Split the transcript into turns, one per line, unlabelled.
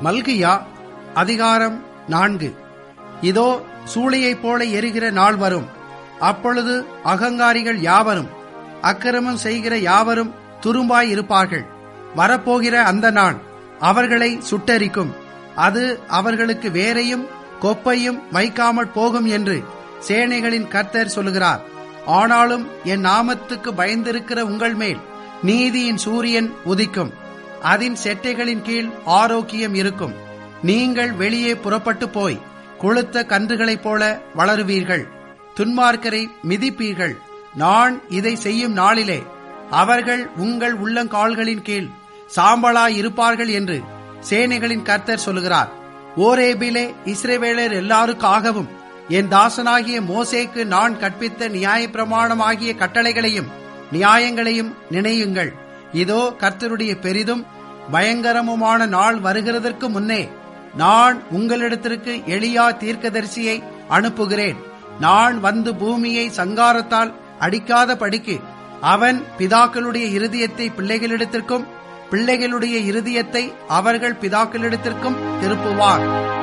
மல்கியா அதிகாரம் நான்கு இதோ சூளையைப் போல எரிகிற நாள் வரும் அப்பொழுது அகங்காரிகள் யாவரும் அக்கிரமம் செய்கிற யாவரும் துரும்பாய் இருப்பார்கள் வரப்போகிற அந்த நாள் அவர்களை சுட்டரிக்கும் அது அவர்களுக்கு வேரையும் கொப்பையும் வைக்காமற் போகும் என்று சேனைகளின் கர்த்தர் சொல்லுகிறார் ஆனாலும் என் நாமத்துக்கு பயந்திருக்கிற உங்கள் மேல் நீதியின் சூரியன் உதிக்கும் அதன் செட்டைகளின் கீழ் ஆரோக்கியம் இருக்கும் நீங்கள் வெளியே புறப்பட்டு போய் கொளுத்த கன்றுகளைப் போல வளருவீர்கள் துன்மார்க்கரை மிதிப்பீர்கள் நான் இதை செய்யும் நாளிலே அவர்கள் உங்கள் உள்ளங்கால்களின் கீழ் சாம்பலாய் இருப்பார்கள் என்று சேனைகளின் கர்த்தர் சொல்லுகிறார் ஓரேபிலே இஸ்ரேவேலர் எல்லாருக்காகவும் என் தாசனாகிய மோசேக்கு நான் கற்பித்த நியாயப்பிரமாணமாகிய கட்டளைகளையும் நியாயங்களையும் நினையுங்கள் இதோ கர்த்தருடைய பெரிதும் பயங்கரமுமான நாள் வருகிறதற்கு முன்னே நான் உங்களிடத்திற்கு எளியா தீர்க்கதரிசியை அனுப்புகிறேன் நான் வந்து பூமியை சங்காரத்தால் அடிக்காத படிக்கு அவன் பிதாக்களுடைய இருதயத்தை பிள்ளைகளிடத்திற்கும் பிள்ளைகளுடைய இருதயத்தை அவர்கள் பிதாக்களிடத்திற்கும் திருப்புவான்